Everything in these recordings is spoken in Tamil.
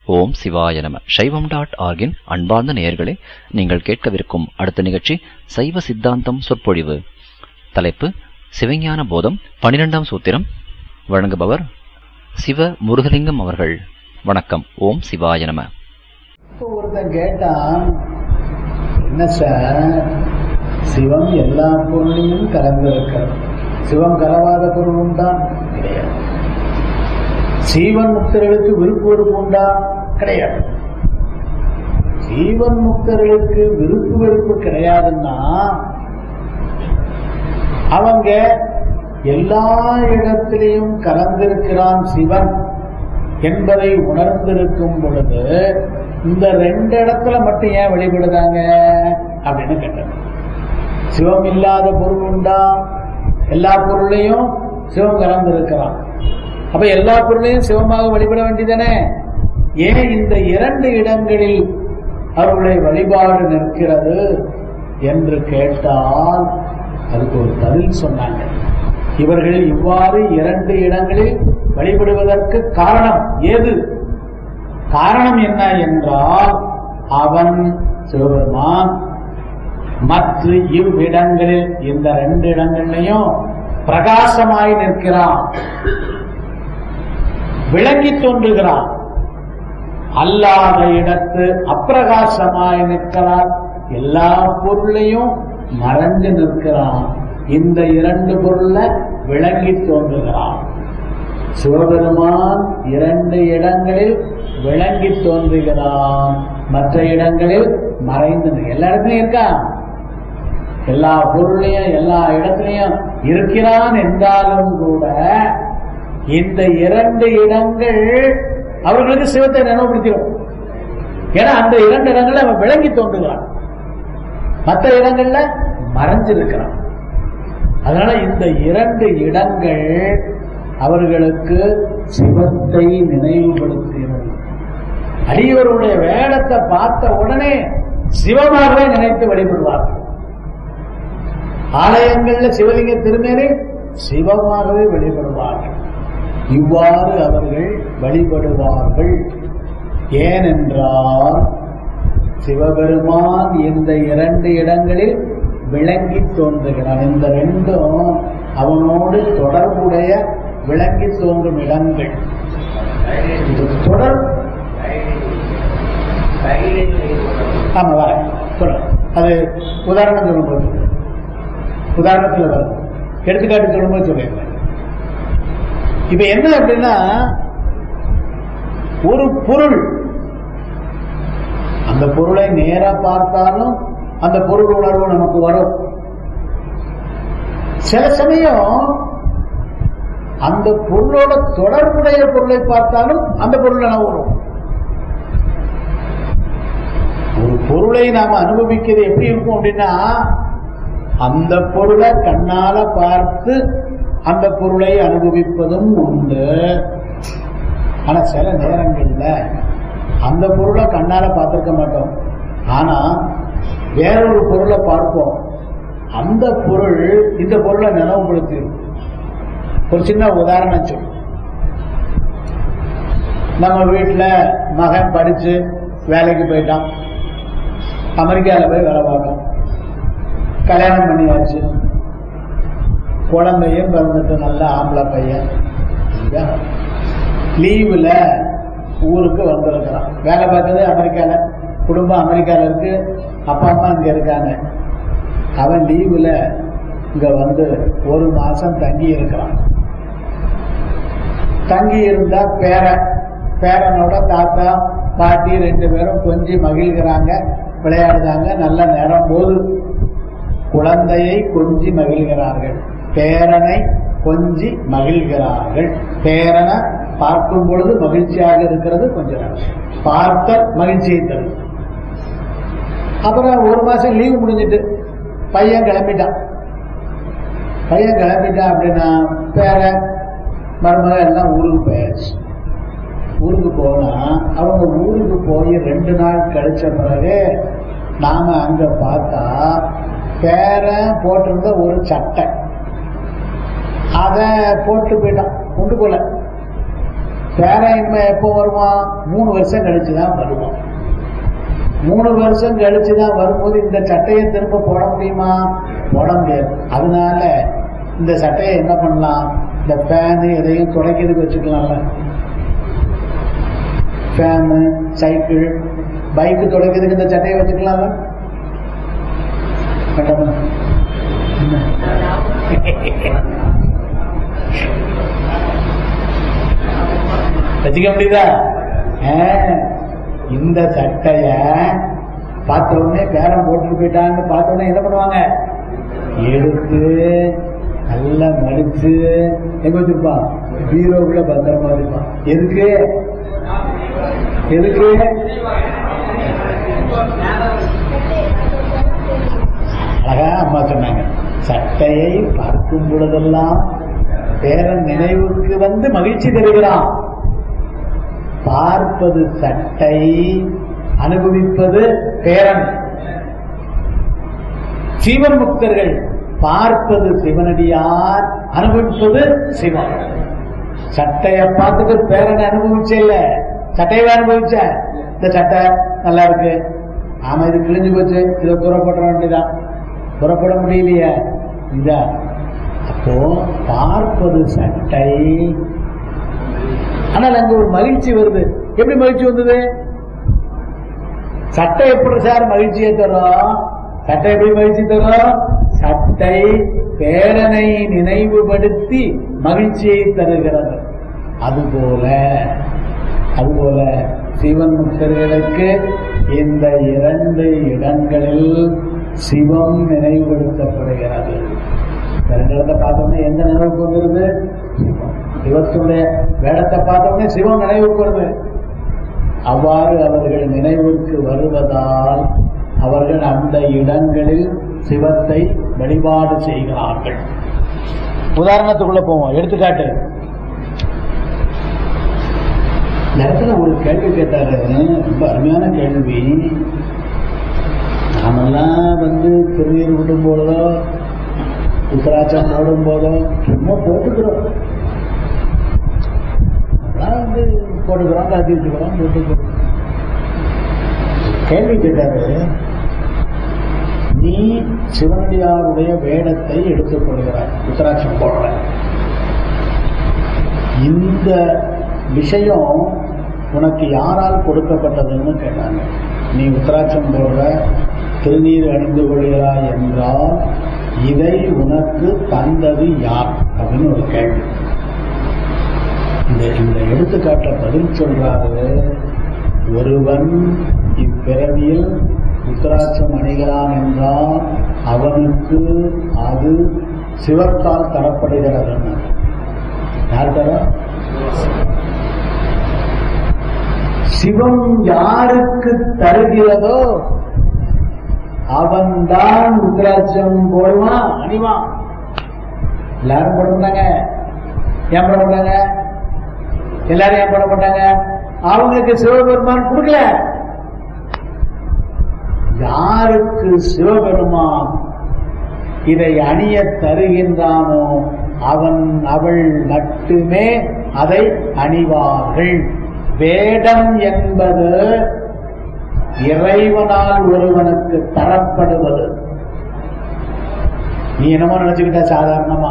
ஓம் சிவாய நம சைவம் டாட் ஆர்கின் அன்பார்ந்த நேயர்களே நீங்கள் கேட்கவிருக்கும் அடுத்த நிகழ்ச்சி சைவ சித்தாந்தம் சொற்பொழிவு தலைப்பு சிவஞான போதம் பனிரெண்டாம் சூத்திரம் வழங்குபவர் சிவ முருகலிங்கம் அவர்கள் வணக்கம் ஓம் சிவாய நம இப்போ ஒருத்தன் கேட்டான் என்ன சார் சிவம் எல்லா பொருளையும் கலந்திருக்கிறது சிவம் கலவாத பொருள் உண்டா கிடையாது ஜீவன் முக்தர்களுக்கு விருப்பு வெறுப்பு உண்டா கிடையாது ஜீவன் முக்தர்களுக்கு விருப்பு வெறுப்பு கிடையாதுன்னா அவங்க எல்லா இடத்திலையும் கலந்திருக்கிறான் சிவன் என்பதை உணர்ந்திருக்கும் பொழுது இந்த ரெண்டு இடத்துல மட்டும் ஏன் வெளிப்படுதாங்க அப்படின்னு கேட்டாங்க சிவம் இல்லாத பொருள் உண்டா எல்லா பொருளையும் சிவம் கலந்திருக்கிறான் அப்ப எல்லா பொருளையும் சிவமாக வழிபட வேண்டியதானே ஏன் இந்த இரண்டு இடங்களில் அவர்களுடைய வழிபாடு நிற்கிறது என்று கேட்டால் அதுக்கு ஒரு பதில் சொன்னாங்க இவர்கள் இவ்வாறு இரண்டு இடங்களில் வழிபடுவதற்கு காரணம் ஏது காரணம் என்ன என்றால் அவன் சிவபெருமான் மற்ற இவ்விடங்களில் இந்த ரெண்டு இடங்கள்லையும் பிரகாசமாய் நிற்கிறான் விளங்கி தோன்றுகிறான் அல்லாத இடத்து அப்பிரகாசமாய் நிற்கிறான் எல்லா பொருளையும் மறைஞ்சு நிற்கிறான் இந்த இரண்டு பொருள்ல விளங்கி தோன்றுகிறான் சிவபெருமான் இரண்டு இடங்களில் விளங்கி தோன்றுகிறான் மற்ற இடங்களில் மறைந்து எல்லா இடத்துலயும் இருக்கான் எல்லா பொருளையும் எல்லா இடத்துலையும் இருக்கிறான் என்றாலும் கூட இந்த இரண்டு இடங்கள் அவர்களுக்கு சிவத்தை நினைவுபடுத்திடும் ஏன்னா அந்த இரண்டு இடங்கள்ல அவன் விளங்கி தோன்றுகிறான் மற்ற இடங்கள்ல மறைஞ்சிருக்கிறான் அதனால இந்த இரண்டு இடங்கள் அவர்களுக்கு சிவத்தை நினைவுபடுத்துகிறது அடியவருடைய வேடத்தை பார்த்த உடனே சிவமாகவே நினைத்து வழிபடுவார்கள் ஆலயங்கள்ல சிவலிங்க திருமேனே சிவமாகவே வழிபடுவார்கள் இவ்வாறு அவர்கள் வழிபடுவார்கள் ஏனென்றால் சிவபெருமான் இந்த இரண்டு இடங்களில் விளங்கி தோன்றுகிறான் இந்த ரெண்டும் அவனோடு தொடர்புடைய விளங்கி தோன்றும் இடங்கள் இது தொடர் ஆமா வர சொல்ல அது உதாரணம் சொல்லும்போது உதாரணத்தில் வரும் எடுத்துக்காட்டு சொல்லும்போது சொல்லிடுறேன் இப்ப என்ன அப்படின்னா ஒரு பொருள் அந்த பொருளை நேரா பார்த்தாலும் அந்த பொருள் உணர்வு நமக்கு வரும் சில சமயம் அந்த பொருளோட தொடர்புடைய பொருளை பார்த்தாலும் அந்த பொருள் நினைவு வரும் ஒரு பொருளை நாம அனுபவிக்கிறது எப்படி இருக்கும் அப்படின்னா அந்த பொருளை கண்ணால பார்த்து அந்த பொருளை அனுபவிப்பதும் உண்டு ஆனா சில நேரங்கள்ல அந்த பொருளை கண்ணால பார்த்திருக்க மாட்டோம் ஆனா வேறொரு பொருளை பார்ப்போம் அந்த பொருள் இந்த பொருளை நினைவுபடுத்திடும் ஒரு சின்ன உதாரணம் சொல்லு நம்ம வீட்டுல மகன் படிச்சு வேலைக்கு போயிட்டான் அமெரிக்காவில் போய் வேலை பார்க்கலாம் கல்யாணம் பண்ணியாச்சு குழந்தையும் பிறந்துட்டு நல்ல ஆம்பளை பையன் லீவுல ஊருக்கு வந்திருக்கிறான் வேலை பார்த்தது அமெரிக்கால குடும்பம் அமெரிக்கால இருக்கு அப்பா அம்மா இங்க இருக்காங்க அவன் லீவுல இங்க வந்து ஒரு மாசம் தங்கி இருக்கிறான் தங்கி இருந்தா பேரன் பேரனோட தாத்தா பாட்டி ரெண்டு பேரும் கொஞ்சி மகிழ்கிறாங்க விளையாடுதாங்க நல்ல நேரம் போது குழந்தையை கொஞ்சி மகிழ்கிறார்கள் பேரனை கொஞ்சி மகிழ்கிறார்கள் பேரனை பார்க்கும் பொழுது மகிழ்ச்சியாக இருக்கிறது கொஞ்சம் பார்த்த மகிழ்ச்சியை தரும் அப்புறம் ஒரு மாசம் லீவு முடிஞ்சிட்டு பையன் கிளம்பிட்டான் பையன் கிளம்பிட்டான் அப்படின்னா பேர மருமக எல்லாம் ஊருக்கு போயாச்சு ஊருக்கு போனா அவங்க ஊருக்கு போய் ரெண்டு நாள் கழிச்ச பிறகு நாம அங்க பார்த்தா பேரன் போட்டிருந்த ஒரு சட்டை அத போட்டு போயிட்டான் கொண்டு போல பேரன் இனிமே எப்போ வருவான் மூணு வருஷம் கழிச்சு தான் வருவான் மூணு வருஷம் கழிச்சு தான் வரும்போது இந்த சட்டையை திரும்ப போட முடியுமா போட முடியாது அதனால இந்த சட்டையை என்ன பண்ணலாம் இந்த ஃபேனு எதையும் துடைக்கிறதுக்கு வச்சுக்கலாம்ல ஃபேனு சைக்கிள் பைக்கு துடைக்கிறதுக்கு இந்த சட்டையை வச்சுக்கலாம்ல வேண்டாமா? என்ன? வச்சுக்க முடியுதா ஆ, இந்த சட்டைய பார்த்த உடனே பேரம் போட்டுட்டு போயிட்டான்னு பார்த்த உடனே என்ன பண்ணுவாங்க எடுத்து நல்லா மடிச்சு எங்க வச்சிருப்பான் பீரோக்குள்ள பத்திரமா இருப்பான் எதுக்கு எதுக்கு அழகா அம்மா சொன்னாங்க சட்டையை பார்க்கும் பொழுதெல்லாம் பேரன் நினைவுக்கு வந்து மகிழ்ச்சி தருகிறான் பார்ப்பது சட்டை அனுபவிப்பது பேரன் சிவன் முக்தர்கள் பார்ப்பது சிவனடியார் அனுபவிப்பது சிவன் சட்டைய பார்த்துட்டு பேரனை அனுபவிச்ச இல்ல சட்டையவே அனுபவிச்ச இந்த சட்டை நல்லா இருக்கு ஆமா இது கிழிஞ்சு போச்சு இதை புறப்பட வேண்டியதான் புறப்பட முடியலையே இதா அப்போ பார்ப்பது சட்டை ஆனால் அங்க ஒரு மகிழ்ச்சி வருது எப்படி மகிழ்ச்சி வந்தது சட்டை எப்படி சார் மகிழ்ச்சியை தரும் சட்டை எப்படி மகிழ்ச்சி தரும் சட்டை பேரனை நினைவுபடுத்தி மகிழ்ச்சியை தருகிறது அதுபோல அதுபோல சிவன் முக்தர்களுக்கு இந்த இரண்டு இடங்களில் சிவம் நினைவுபடுத்தப்படுகிறது இந்த ரெண்டு இடத்தை பார்த்தோம்னா எந்த நினைவுக்கு வந்துருது சிவம் சிவத்துடைய வேடத்தை பார்த்தோம்னா சிவம் நினைவுக்கு வருது அவ்வாறு அவர்கள் நினைவுக்கு வருவதால் அவர்கள் அந்த இடங்களில் சிவத்தை வழிபாடு செய்கிறார்கள் உதாரணத்துக்குள்ள போவோம் எடுத்துக்காட்டு இந்த இடத்துல ஒரு கேள்வி கேட்டாரு ரொம்ப அருமையான கேள்வி நாமெல்லாம் வந்து திருநீர் விடும் போதோ உத்தராட்சம் போடும் போதோ சும்மா போட்டுக்கிறோம் நம்மளாம் வந்து போட்டுக்கிறோம் காத்தி வச்சுக்கிறோம் போட்டுக்கிறோம் கேள்வி கேட்டாரு நீ சிவனடியாருடைய வேடத்தை எடுத்துக்கொள்கிறாய் உத்தராட்சம் போடுற இந்த விஷயம் உனக்கு யாரால் கொடுக்கப்பட்டதுன்னு கேட்டாங்க நீ உத்தராட்சம் போடுற திருநீர் அணிந்து கொள்கிறாய் என்றால் இதை உனக்கு தந்தது யார் அப்படின்னு ஒரு கேள்வி இந்த இந்த எடுத்துக்காட்ட பதில் சொல்றாரு ஒருவன் இப்பிறவியில் உத்தராட்சம் அணிகிறான் என்றால் அவனுக்கு அது சிவத்தால் தரப்படுகிறது யார் தர சிவம் யாருக்கு தருகிறதோ அவன்தான் உத்தராட்சம் போடுவான் அணிவான் எல்லாரும் போட மாட்டாங்க ஏன் போட மாட்டாங்க எல்லாரும் ஏன் போட மாட்டாங்க அவங்களுக்கு சிவபெருமான் கொடுக்கல யாருக்கு சிவபெருமான் இதை அணிய தருகின்றானோ அவன் அவள் மட்டுமே அதை அணிவார்கள் வேடம் என்பது இறைவனால் ஒருவனுக்கு தரப்படுவது நீ என்னமோ நினைச்சுக்கிட்ட சாதாரணமா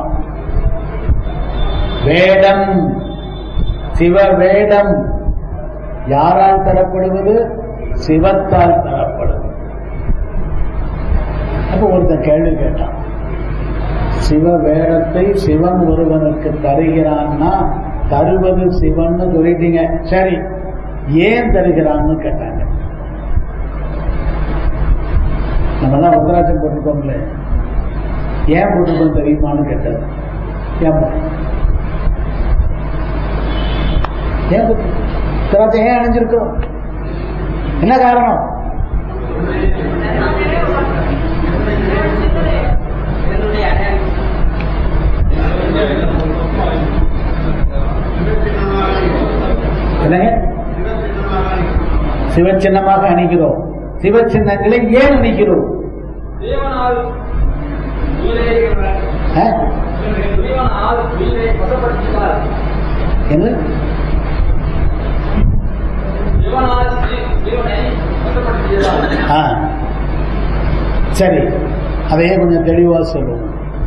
வேடம் சிவ வேடம் யாரால் தரப்படுவது சிவத்தால் தரப்படுவது அப்ப ஒருத்தன் கேள்வி கேட்டான் சிவ வேடத்தை சிவன் ஒருவனுக்கு தருகிறான்னா தருவது சிவன்னு சொல்லிட்டீங்க சரி ஏன் தருகிறான்னு கேட்டாங்க நம்ம தான் உத்தராட்சம் போட்டிருக்கோம்ல ஏன் போட்டிருக்கோம் தெரியுமான்னு கேட்டது ஏன் போட்டிருக்கோம்? ஏன் போட்டிருக்கோம்? உத்தராட்சம் ஏன் அணிஞ்சிருக்கோம் என்ன காரணம் என்னங்க சிவச்சின்னமாக அணிகிறோம் சிவச்சின்னங்களை ஏன் அணிகிறோம் தேவனால் உயிரை ஆ? தேவனால் உயிரை வசப்படுத்தினார் என்ன சிவனால் ஜீ- ஜீவனை வசப்படுத்தியதால் ஆ சரி அதையே கொஞ்சம் தெளிவா சொல்லுவோம்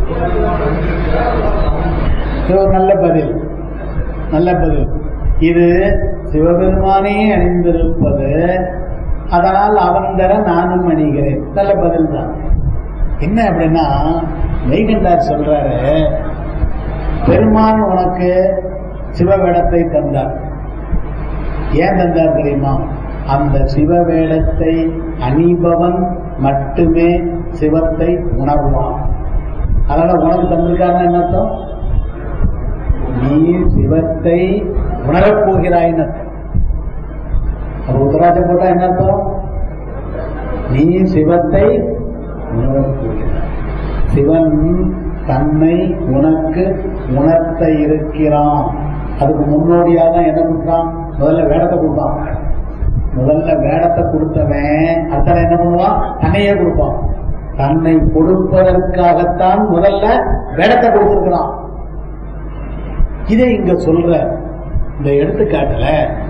இது ஒரு நல்ல பதில் நல்ல பதில் இது சிவபெருமானே அணிந்திருப்பது அதனால் அவன் தர நானும் அணிகிறேன் நல்ல பதில் தான் என்ன அப்படின்னா வைகண்டார் சொல்றாரு பெருமான் உனக்கு சிவவேடத்தை தந்தார் ஏன் தந்தார் தெரியுமா அந்த சிவவேடத்தை அணிபவன் மட்டுமே சிவத்தை உணர்வான் அதனால உனக்கு தந்திருக்காருன்னா என்ன அர்த்தம் நீ சிவத்தை உணரப் போகிறாய்ன்னு அர்த்தம் அப்ப உத்தராஜம் போட்டா என்ன அர்த்தம் நீ சிவத்தை உணரப் போகிறாய் சிவன் தன்னை உனக்கு உணர்த்த இருக்கிறான் அதுக்கு முன்னோடியா தான் என்ன கொடுத்தான் முதல்ல வேடத்தை கொடுத்தான் முதல்ல வேடத்தை கொடுத்தவன் அடுத்த என்ன பண்ணுவான் தன்னையே கொடுப்பான் தன்னை கொடுப்பதற்காகத்தான் முதல்ல வேடத்தை கொடுத்திருக்கிறான் இதை இங்க சொல்ற இந்த எடுத்துக்காட்டுல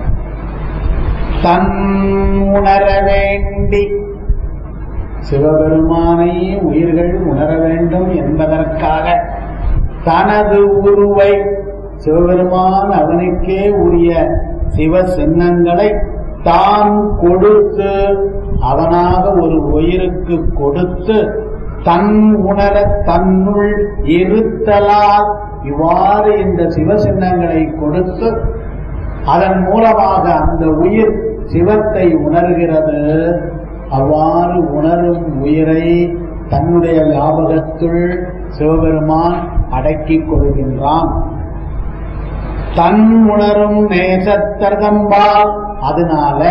தன் உணர வேண்டி சிவபெருமானை உயிர்கள் உணர வேண்டும் என்பதற்காக தனது உருவை சிவபெருமான் அவனுக்கே உரிய சிவ சின்னங்களை தான் கொடுத்து அவனாக ஒரு உயிருக்கு கொடுத்து தன் உணர தன்னுள் இருத்தலால் இவ்வாறு இந்த சிவ சின்னங்களை கொடுத்து அதன் மூலமாக அந்த உயிர் சிவத்தை உணர்கிறது அவ்வாறு உணரும் உயிரை தன்னுடைய ஞாபகத்துள் சிவபெருமான் அடக்கிக் கொள்கின்றான் தன் உணரும் நேசத்தர்தம்பால் அதனால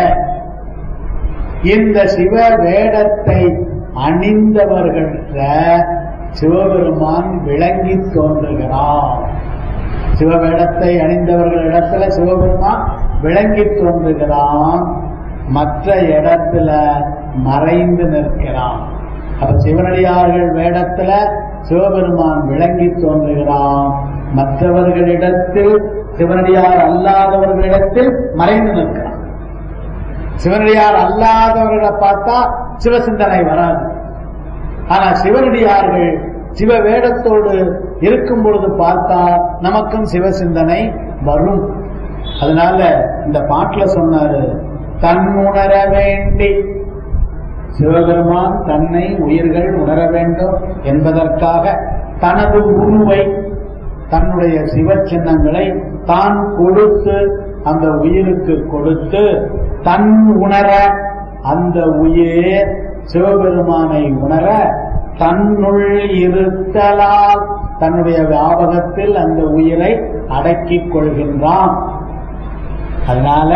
இந்த சிவ வேடத்தை அணிந்தவர்கள சிவபெருமான் விளங்கி தோன்றுகிறான் சிவவேடத்தை அணிந்தவர்களிடத்துல சிவபெருமான் விளங்கி தோன்றுகிறான் மற்ற இடத்துல மறைந்து நிற்கிறான் அப்ப சிவனடியார்கள் வேடத்துல சிவபெருமான் விளங்கி தோன்றுகிறான் மற்றவர்களிடத்தில் சிவனடியார் அல்லாதவர்களிடத்தில் மறைந்து நிற்கிறான் சிவனடியார் அல்லாதவர்களை பார்த்தா சிவசிந்தனை வராது ஆனா சிவனடியார்கள் சிவ வேடத்தோடு இருக்கும் பொழுது பார்த்தா நமக்கும் சிவசிந்தனை வரும் அதனால இந்த பாட்டுல சொன்னாரு தன் உணர வேண்டி சிவபெருமான் தன்னை உயிர்கள் உணர வேண்டும் என்பதற்காக தனது உருவை தன்னுடைய சிவ சின்னங்களை தான் கொடுத்து அந்த உயிருக்கு கொடுத்து தன் உணர அந்த உயிர் சிவபெருமானை உணர தன்னுள் இருத்தலால் தன்னுடைய வியாபகத்தில் அந்த உயிரை அடக்கிக் கொள்கின்றான் அதனால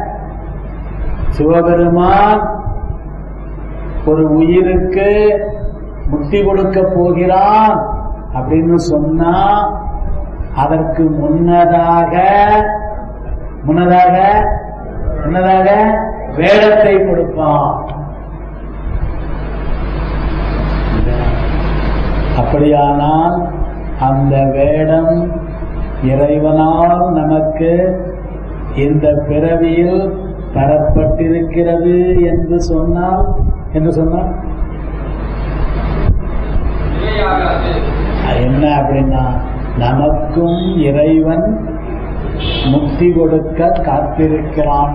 சிவபெருமான் ஒரு உயிருக்கு முக்தி கொடுக்க போகிறான் அப்படின்னு சொன்னா அதற்கு முன்னதாக முன்னதாக முன்னதாக வேடத்தை கொடுப்பான் அப்படியானால் அந்த வேடம் இறைவனால் நமக்கு இந்த பிறவியில் தரப்பட்டிருக்கிறது என்று சொன்னால் என்று சொன்னால் நிலையாகாது அது என்ன அப்படின்னா நமக்கும் இறைவன் முக்தி கொடுக்க காத்திருக்கிறான்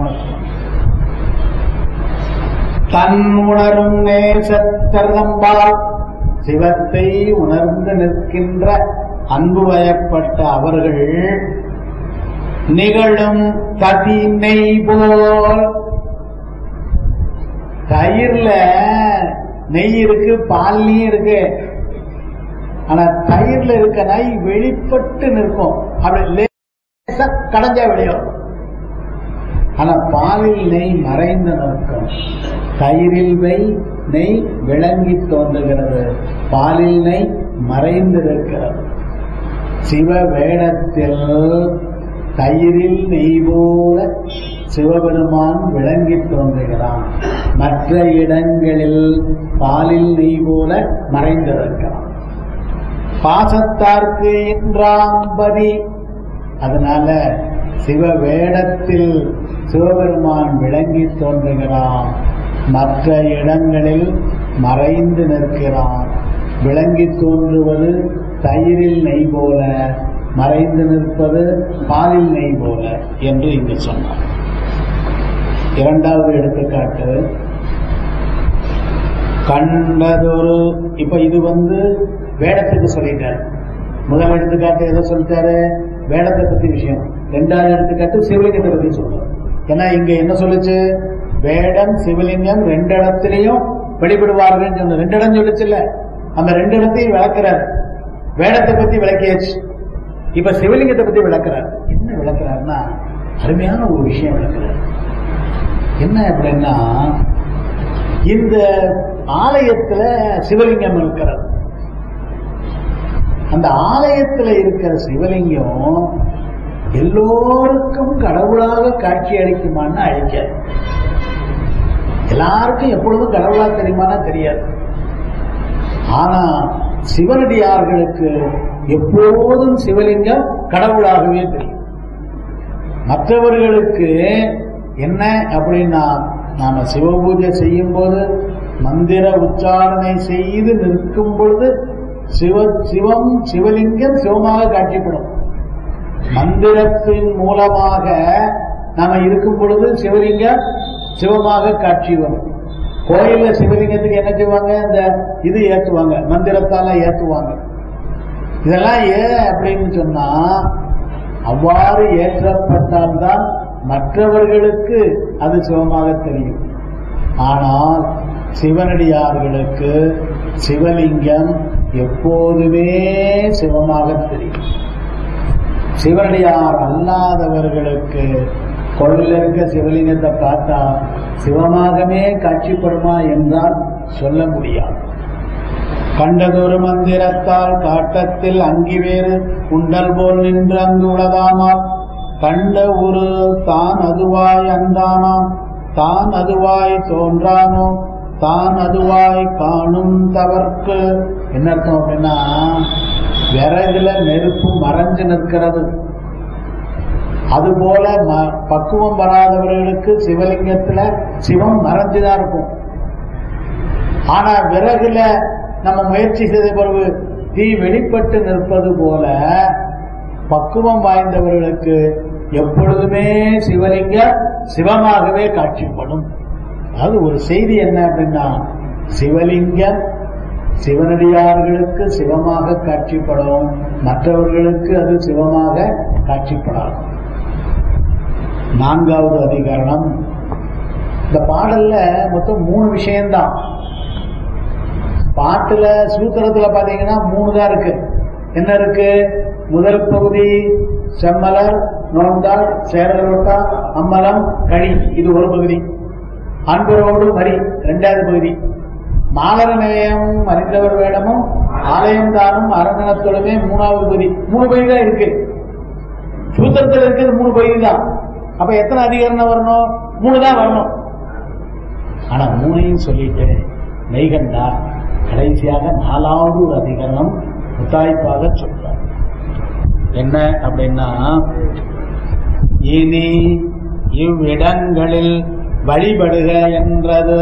தன் உணரும் நேசத்தரம்பால் சிவத்தை உணர்ந்து நிற்கின்ற அன்பு வயப்பட்ட அவர்கள் நிகழும் கதி நெய் போல் தயிர்ல நெய் இருக்கு பால்லையும் இருக்கு ஆனா தயிர்ல இருக்க நெய் வெளிப்பட்டு நிற்கும் அப்படி லேசா கடைஞ்சா வெளியும் ஆனா பாலில் நெய் மறைந்து நிற்கும் தயிரில் நெய் நெய் விளங்கி தோன்றுகிறது பாலில் நெய் மறைந்து இருக்கிறது சிவ வேடத்தில் தயிரில் நெய் போல சிவபெருமான் விளங்கி தோன்றுகிறான் மற்ற இடங்களில் பாலில் நெய் போல மறைந்திருக்கிறான் பாசத்தார்க்கு என்றாம்பதி அதனால சிவ வேடத்தில் சிவபெருமான் விளங்கி தோன்றுகிறான் மற்ற இடங்களில் மறைந்து நிற்கிறான் விளங்கி தோன்றுவது தயிரில் நெய் போல மறைந்து நிற்பது பாலில் நெய் போல என்று இங்கு சொன்னார் இரண்டாவது எடுத்துக்காட்டு கண்டதொரு இப்ப இது வந்து வேடத்துக்கு சொல்லிட்டார் முதல் எடுத்துக்காட்டு எதை சொல்லிட்டாரு வேடத்தை பத்தி விஷயம் ரெண்டாவது எடுத்துக்காட்டு சிவலிங்கத்தை பத்தி சொல்றாரு ஏன்னா இங்க என்ன சொல்லுச்சு வேடம் சிவலிங்கம் ரெண்டு இடத்துலயும் வெளிப்படுவார்கள் சொன்ன ரெண்டு இடம் சொல்லுச்சுல்ல அந்த ரெண்டு இடத்தையும் விளக்குறாரு வேடத்தை பத்தி விளக்கியாச்சு இப்ப சிவலிங்கத்தை பத்தி விளக்குறாரு என்ன விளக்குறாருன்னா அருமையான ஒரு விஷயம் விளக்குறாரு என்ன அப்படின்னா இந்த ஆலயத்துல சிவலிங்கம் இருக்கிறது அந்த ஆலயத்துல இருக்கிற சிவலிங்கம் எல்லோருக்கும் கடவுளாக காட்சி அளிக்குமான்னு அழிக்காது எல்லாருக்கும் எப்பொழுதும் கடவுளா தெரியுமானா தெரியாது ஆனா சிவனடியார்களுக்கு எப்போதும் சிவலிங்கம் கடவுளாகவே தெரியும் மற்றவர்களுக்கு என்ன அப்படின்னா நாம சிவபூஜை செய்யும் போது மந்திர உச்சாரணை செய்து நிற்கும் பொழுது சிவ சிவம் சிவலிங்கம் சிவமாக காட்சிப்படும் மந்திரத்தின் மூலமாக நாம இருக்கும் பொழுது சிவலிங்கம் சிவமாக காட்சி வரும் கோயில்ல சிவலிங்கத்துக்கு என்ன செய்வாங்க இந்த இது ஏத்துவாங்க மந்திரத்தால ஏத்துவாங்க இதெல்லாம் ஏன் அப்படின்னு சொன்னா அவ்வாறு ஏற்றப்பட்டால்தான் மற்றவர்களுக்கு அது சிவமாக தெரியும் ஆனால் சிவனடியார்களுக்கு சிவலிங்கம் எப்போதுமே சிவமாக தெரியும் சிவனடியார் அல்லாதவர்களுக்கு கொள்ளில் இருக்க சிவலிங்கத்தை பார்த்தா சிவமாகவே காட்சிப்படுமா என்றால் சொல்ல முடியாது கண்டதொரு மந்திரத்தால் காட்டத்தில் அங்கி வேறு உண்டல் போல் நின்று அங்கு உளதாமால் கண்ட ஒரு தான் அதுவாய் அந்தானாம் தான் அதுவாய் தோன்றானோ தான் அதுவாய் காணும் தவர்க்கு என்ன அர்த்தம் அப்படின்னா விறகுல நெருப்பு மறைஞ்சு நிற்கிறது அதுபோல ம- பக்குவம் வராதவர்களுக்கு சிவலிங்கத்துல சிவம் மறைஞ்சுதான் இருக்கும் ஆனா விறகுல நம்ம முயற்சி செய்த பிறகு தீ வெளிப்பட்டு நிற்பது போல பக்குவம் வாய்ந்தவர்களுக்கு எப்பொழுதுமே சிவலிங்கம் சிவமாகவே காட்சிப்படும் அதாவது ஒரு செய்தி என்ன அப்படின்னா சிவலிங்கம் சிவனடியார்களுக்கு சிவமாக காட்சிப்படும் மற்றவர்களுக்கு அது சிவமாக காட்சிப்படாது நான்காவது அதிகரணம் இந்த பாடல்ல மொத்தம் மூணு விஷயம்தான் பாட்டுல சூத்திரத்துல பாத்தீங்கன்னா மூணு தான் இருக்கு என்ன இருக்கு முதல் பகுதி செம்மலர் நோண்டால் சேரலோட்டா அம்மலம் கழி இது ஒரு பகுதி அன்பரோடு மரி இரண்டாவது பகுதி மாலர நேயம் அறிந்தவர் வேடமும் ஆலயம் தானும் அரங்கணத்தோடுமே மூணாவது பகுதி மூணு பகுதி தான் இருக்கு சூத்திரத்தில் இருக்கிறது மூணு பகுதி தான் அப்ப எத்தனை அதிகரணம் வரணும் மூணு தான் வரணும் ஆனா மூணையும் சொல்லிட்டு மெய்கண்டா கடைசியாக நாலாவது ஒரு அதிகரணம் முத்தாய்ப்பாக சொல்றார் என்ன அப்படின்னா இனி இவ்விடங்களில் வழிபடுக என்றது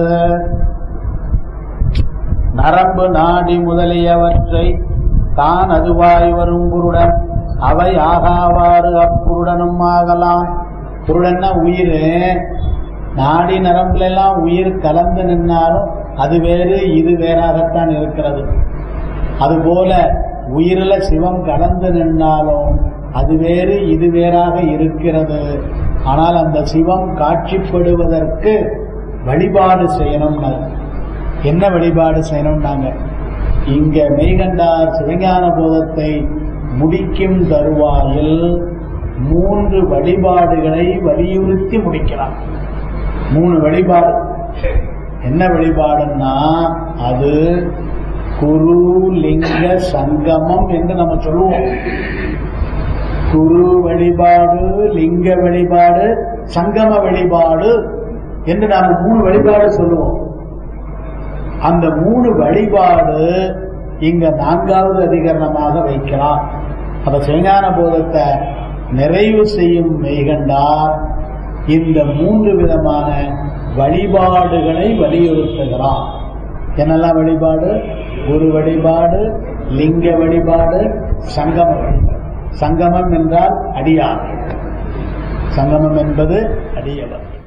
நரம்பு நாடி முதலியவற்றை தான் அதுவாய் வரும் குருடன் அவை ஆகாவாறு அப்புருடனும் ஆகலாம் குருடன்னா உயிர் நாடி நரம்புல எல்லாம் உயிர் கலந்து நின்னாலும் அது வேறு இது வேறாகத்தான் இருக்கிறது அதுபோல உயிரில சிவம் கலந்து நின்றாலும் அது வேறு இது வேறாக இருக்கிறது ஆனால் அந்த சிவம் காட்சிப்படுவதற்கு வழிபாடு செய்யணும்னா என்ன வழிபாடு செய்யணும்னாங்க இங்க மெய்கண்டார் சிவஞான போதத்தை முடிக்கும் தருவாயில் மூன்று வழிபாடுகளை வலியுறுத்தி முடிக்கிறார் மூணு வழிபாடு என்ன வழிபாடுன்னா அது குரு லிங்க சங்கமம் என்று நம்ம சொல்லுவோம் குரு வழிபாடு லிங்க வழிபாடு சங்கம வழிபாடு என்று நாம மூணு வழிபாடு சொல்லுவோம் அந்த மூணு வழிபாடு இங்க நான்காவது அதிகரணமாக வைக்கலாம் அப்ப சிவஞான போதத்தை நிறைவு செய்யும் மெய்கண்டார் இந்த மூன்று விதமான வழிபாடுகளை வலியுறுத்துகிறார் என்னெல்லாம் வழிபாடு குரு வழிபாடு லிங்க வழிபாடு சங்கம வழிபாடு சங்கமம் என்றால் அடியார் சங்கமம் என்பது அடியவர்